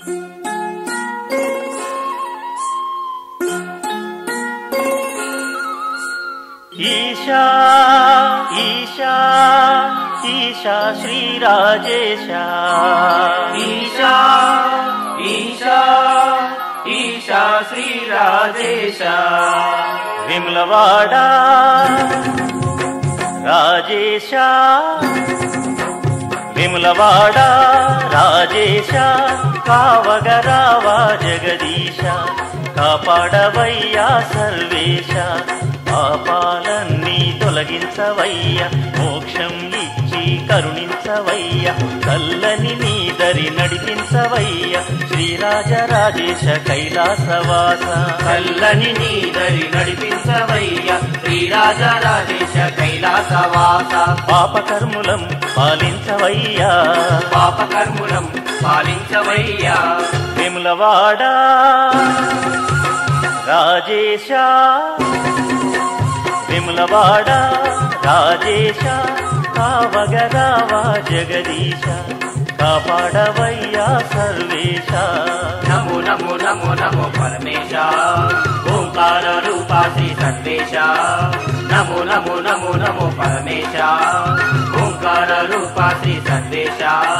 ఈశా ఈశా ఈశా శ్రీరాజేశ ఈశా ఈశా ఈశా శ్రీరాజేశ విమలవాడ రాజేశ విమలవాడ రాజేశ కావగరావా జగదీశ కాపాడవయ్యా సర్వేశ పాపాలన్నీ తొలగించవయ్యా మోక్షం ఇచ్చి కరుణించవయ్యా చల్లని నీదరి నడిపించవయ్యా శ్రీరాజరాజేశ కైలాసవాస చల్లని నీదరి నడిపించవయ్య శ్రీరాజరాజేశ కైలాసవాస పాపకర్ములం పాలించవయ్యా పాపకర్ములం పాలించవయ్యా విమలవాడ రాజేశ విమలవాడ రాజేశ కావగరావా జగదీశ కాపాడవయ్యా సర్వేశ నమో నమో నమో నమో పరమేశ ఓంకార రూపా శ్రీ సర్వేశ నమో నమో నమో నమో పరమేశ ఓంకార రూపా శ్రీ సర్వేశ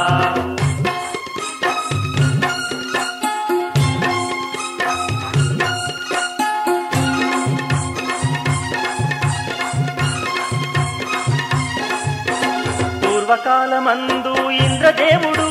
పూర్వకాలమందు ఇంద్రదేవుడు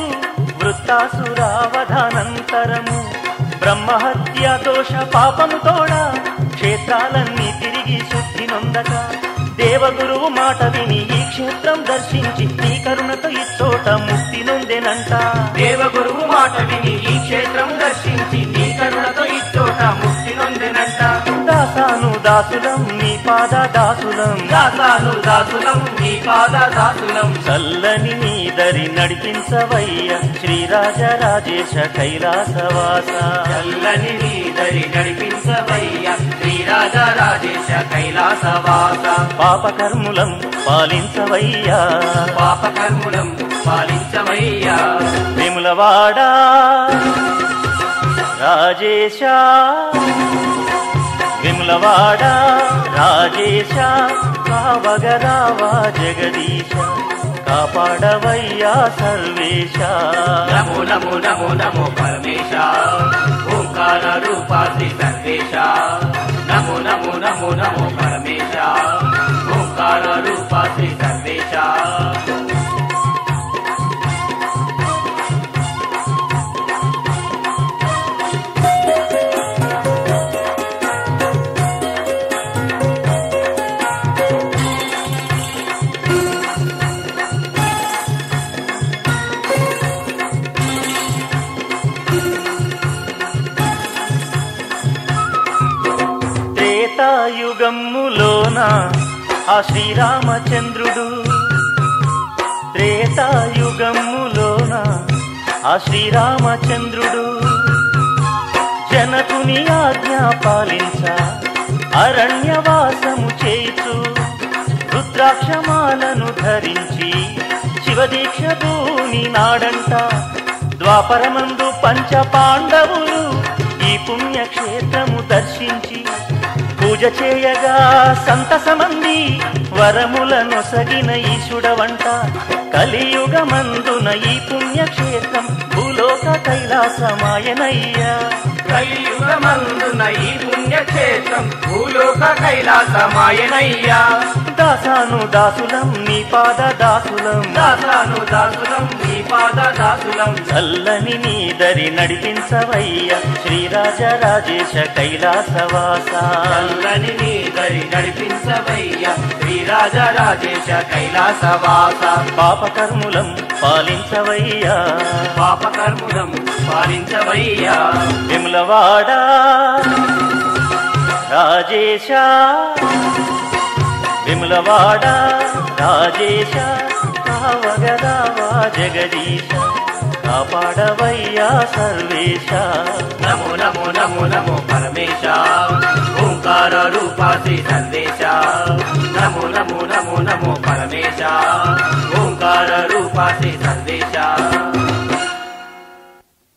వృత్తాసురావధానంతరము బ్రహ్మహత్య దోష పాపము తోడ క్షేత్రాలన్నీ తిరిగి శుద్ధి నొందక దేవగురువు మాట విని ఈ క్షేత్రం దర్శించి నీ కరుణతో ఇచ్చోట ముక్తి నొందెనంట దేవగురువు మాట విని ఈ క్షేత్రం దర్శించి నీ కరుణతో ఇచ్చోట ముక్తి నొందెనంట దాసాను దాసులం నీ పాద దాసులం దాసాను దాసులం నీ పాద దాసులం చల్లని నీ దరి నడిపించవయ్య శ్రీరాజరాజేశ కైలాసవాస చల్లని నీదరి నడిపించవయ్య శ్రీరాజరాజేశ కైలాసవాస పాపకర్ములం పాలించవయ్యా పాపకర్ములం పాలించవయ్యా విమలవాడ రాజేశ విమలవాడ రాజేశ కావగరావా జగదీశ కాపాడవయ్యా సర్వేశ నమో నమో నమో నమో పరమేశ ఓంకార రూపా శ్రీ సర్వేశ నమో నమో నమో నమో పరమేశ ఓంకార రూపా శ్రీ సర్వేశ త్రేతాయుగమ్ములోన ఆ శ్రీరామచంద్రుడు త్రేతాయుగమ్ములోన ఆ శ్రీరామచంద్రుడు జనకుని ఆజ్ఞ పాలించ అరణ్యవాసము చేయుచు రుద్రాక్షమాలను ధరించి శివదీక్ష భూని నాడంట ద్వాపరమందు పంచ పాండవులు ఈ పుణ్యక్షేత్రము దర్శించి పూజ చేయగా సంతసమంది వరములనొసగిన ఈశుడవంట కలియుగమందున ఈ పుణ్యక్షేత్రం భూలోక కైలాసమాయనయ్యా కలియుగమందున ఈ పుణ్యక్షేత్రం భూలోక కైలాసమాయనయ్యా దాసాను దాసులం నీ పాద దాసులం దాసాను దాసులం నీ పాద దాసులం చల్లని నీ దరి నడిపించవయ్య శ్రీరాజరాజేశ కైలాసవాస చల్లని నీ దరి నడిపించవయ్య శ్రీరాజరాజేశ కైలాసవాస పాపకర్ములం పాలించవయ్యా పాపకర్ములం పాలించవయ్యా విమలవాడ రాజేశ విమలవాడ రాజేశ కావగదావా జగదీశ కాపాడవయ్యా సర్వేశ నమో నమో నమో నమో పరమేశ ఓంకార రూపా శ్రీ సందేశ నమో నమో నమో నమో పరమేశ ఓంకార రూపా శ్రీ సందేశ